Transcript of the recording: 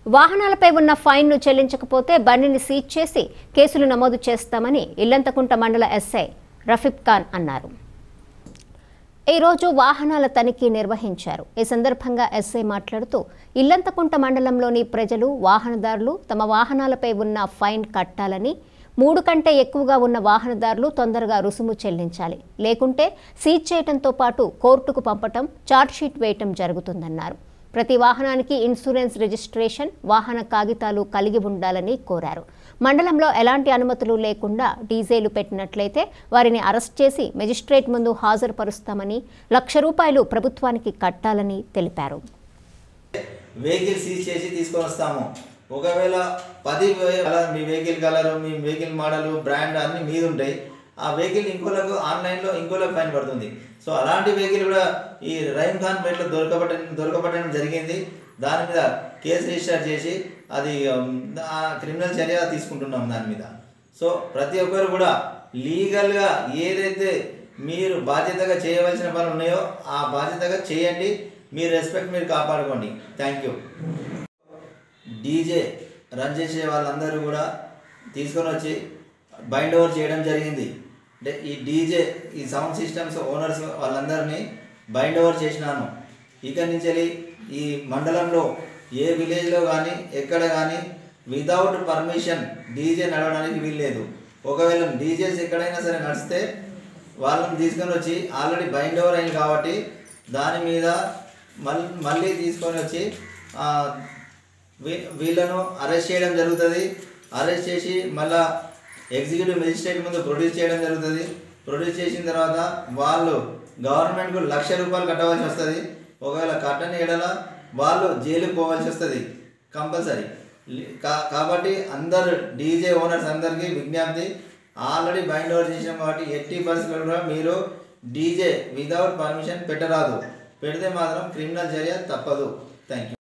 వాహనాలపై ఉన్న ఫైన్ను చెల్లించకపోతే బండిని సీజ్ చేసి కేసులు నమోదు చేస్తామని ఇల్లంతకుంట మండల ఎస్ఐ రఫీబ్ ఖాన్ అన్నారు ఈ రోజు వాహనాల తనిఖీ నిర్వహించారు ఈ సందర్భంగా ఎస్ఐ మాట్లాడుతూ ఇల్లంతకుంట మండలంలోని ప్రజలు వాహనదారులు తమ వాహనాలపై ఉన్న ఫైన్ కట్టాలని మూడు కంటే ఎక్కువగా ఉన్న వాహనదారులు తొందరగా రుసుము చెల్లించాలి లేకుంటే సీజ్ చేయడంతో పాటు కోర్టుకు పంపటం ఛార్జ్షీట్ వేయటం జరుగుతుందన్నారు ప్రతి వాహనానికి ఇన్సూరెన్స్ రిజిస్ట్రేషన్ వాహన కాగితాలు కలిగి ఉండాలని కోరారు మండలంలో ఎలాంటి అనుమతులు లేకుండా డీజేలు పెట్టినట్లయితే వారిని అరెస్ట్ చేసి మెజిస్ట్రేట్ ముందు హాజరుపరుస్తామని లక్ష రూపాయలు ప్రభుత్వానికి కట్టాలని తెలిపారు వెహికల్ సీజ్ చేసి తీసుకొని వస్తాము ఒకవేళ పది వే- కలర్ మీ వెహికల్ కలర్ మీ వెహికల్ మోడల్ బ్రాండ్ అన్ని మీద ఉంటాయి ఆ వెహికల్ ఇంకోలకు ఆన్లైన్లో ఇంకోలకు ఫైన్ పడుతుంది సో అలాంటి వెహికల్ కూడా ఈ రహీం ఖాన్ పేటలో దొరకబట్టడం దొరకబట్టడం జరిగింది దాని మీద కేసు రిజిస్టర్ చేసి అది ఉమ్, ఆ క్రిమినల్ చర్య తీసుకుంటున్నాం దాని మీద సో ప్రతి ఒక్కరు కూడా లీగల్గా ఏదైతే మీరు బాధ్యతగా చేయవలసిన పనులు ఉన్నాయో ఆ బాధ్యతగా చేయండి మీ రెస్పెక్ట్ మీరు కాపాడుకోండి థ్యాంక్ యూ డీజే రన్ చేసే వాళ్ళందరూ కూడా తీసుకొని వచ్చి బైండ్ ఓవర్ చేయడం జరిగింది అంటే ఈ డీజే ఈ సౌండ్ సిస్టమ్స్ ఓనర్స్ వాళ్ళందరినీ బైండ్ ఓవర్ చేసినాను ఇక నుంచి ఈ మండలంలో ఏ విలేజ్లో కానీ ఎక్కడ కానీ వితౌట్ పర్మిషన్ డీజే నడవడానికి వీల్లేదు ఒకవేళ డీజేస్ ఎక్కడైనా సరే నడిస్తే వాళ్ళని తీసుకొని వచ్చి ఆల్రెడీ బైండ్ ఓవర్ అయింది కాబట్టి దాని మీద మళ్ళీ మళ్ళీ తీసుకొని వచ్చి ఆ, వీ- వీళ్ళను అరెస్ట్ చేయడం జరుగుతుంది అరెస్ట్ చేసి మళ్ళా ఎగ్జిక్యూటివ్ మెజిస్ట్రేట్ ముందు ప్రొడ్యూస్ చేయడం జరుగుతుంది ప్రొడ్యూస్ చేసిన తర్వాత వాళ్ళు గవర్నమెంట్కు లక్ష రూపాయలు కట్టవలసి వస్తుంది ఒకవేళ కట్టని ఎడల వాళ్ళు జైలుకు పోవాల్సి వస్తుంది కంపల్సరీ కా- కాబట్టి అందరు డీజే ఓనర్స్ అందరికీ విజ్ఞప్తి ఆల్రెడీ బైండ్ ఓవర్ చేసాం కాబట్టి ఎట్టి పరిస్థితుల్లో కూడా మీరు డీజే వితౌట్ పర్మిషన్ పెట్టరాదు పెడితే మాత్రం క్రిమినల్ చర్య తప్పదు థ్యాంక్ యూ